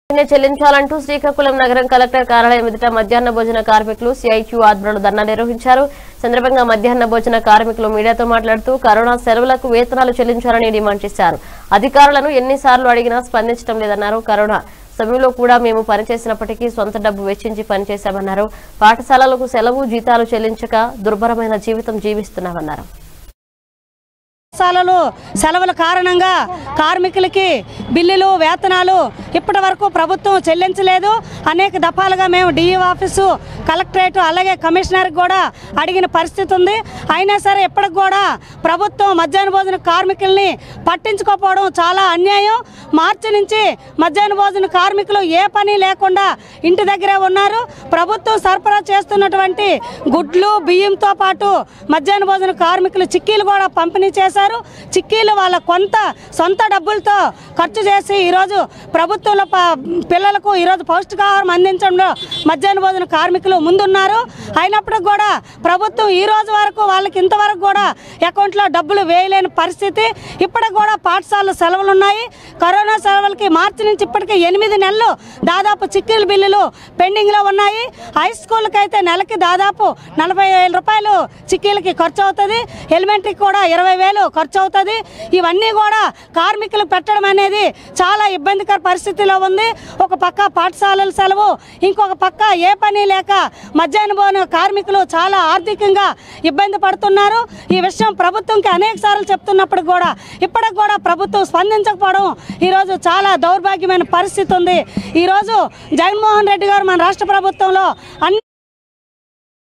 నే చెల్లించాలంటూ శ్రీకాకుళం నగరం కలెక్టర్ కార్యాలయం ఎదుట మధ్యాహ్న భోజన కార్మికులు సిఐక్యూ ఆధ్వర్యంలో ధర్నా నిర్వహించారు సందర్భంగా మధ్యాహ్న భోజన కార్మికులు మీడియాతో మాట్లాడుతూ కరోనా సెలవులకు వేతనాలు చెల్లించాలని డిమాండ్ చేశారు అధికారులను ఎన్నిసార్లు అడిగినా స్పందించడం లేదన్నారు కరోనా సమయంలో కూడా మేము పనిచేసినప్పటికీ సొంత డబ్బు వెచ్చించి పనిచేశామన్నారు పాఠశాలలకు సెలవు జీతాలు చెల్లించక దుర్భరమైన జీవితం జీవిస్తున్నామన్నారు పాఠశాలలు సెలవుల కారణంగా కార్మికులకి బిల్లులు వేతనాలు ఇప్పటి వరకు ప్రభుత్వం చెల్లించలేదు అనేక దఫాలుగా మేము డిఈ ఆఫీసు కలెక్టరేట్ అలాగే కమిషనర్కి కూడా అడిగిన పరిస్థితి ఉంది అయినా సరే ఇప్పటికి కూడా ప్రభుత్వం మధ్యాహ్న భోజన కార్మికుల్ని పట్టించుకోకపోవడం చాలా అన్యాయం మార్చి నుంచి మధ్యాహ్న భోజన కార్మికులు ఏ పని లేకుండా ఇంటి దగ్గరే ఉన్నారు ప్రభుత్వం సరఫరా చేస్తున్నటువంటి గుడ్లు బియ్యంతో పాటు మధ్యాహ్న భోజన కార్మికులు చిక్కీలు కూడా పంపిణీ చేశారు చిక్కీలు వాళ్ళ కొంత సొంత డబ్బులతో ఖర్చు చేసి ఈరోజు ప్రభుత్వంలో ప- పిల్లలకు ఈరోజు పౌష్టికాహారం అందించడంలో మధ్యాహ్న భోజన కార్మికులు ముందున్నారు అయినప్పటికి కూడా ప్రభుత్వం ఈ రోజు వరకు వాళ్ళకి ఇంతవరకు కూడా అకౌంట్లో డబ్బులు వేయలేని పరిస్థితి ఇప్పటికి కూడా పాఠశాల సెలవులు ఉన్నాయి కరోనా సెలవులకి మార్చి నుంచి ఇప్పటికి ఎనిమిది నెలలు దాదాపు చిక్కీల బిల్లులు పెండింగ్లో ఉన్నాయి హై స్కూల్కి అయితే నెలకి దాదాపు నలభై వేల రూపాయలు చిక్కీలకి ఖర్చు అవుతుంది ఎలిమెంటరీకి కూడా ఇరవై వేలు ఖర్చు అవుతుంది ఇవన్నీ కూడా కార్మికులు పెట్టడం అనేది చాలా ఇబ్బందికర పరిస్థితిలో ఉంది ఒక పక్క పాఠశాలల సెలవు ఇంకొక పక్క ఏ పని లేక మధ్యాహ్న భోజన కార్మికులు చాలా ఆర్థికంగా ఇబ్బంది పడుతున్నారు ఈ విషయం ప్రభుత్వంకి అనేక సార్లు చెప్తున్నప్పుడు కూడా ఇప్పటికి కూడా ప్రభుత్వం స్పందించకపోవడం ఈరోజు చాలా దౌర్భాగ్యమైన పరిస్థితి ఉంది ఈరోజు జగన్మోహన్ రెడ్డి గారు మన రాష్ట్ర ప్రభుత్వంలో అన్ని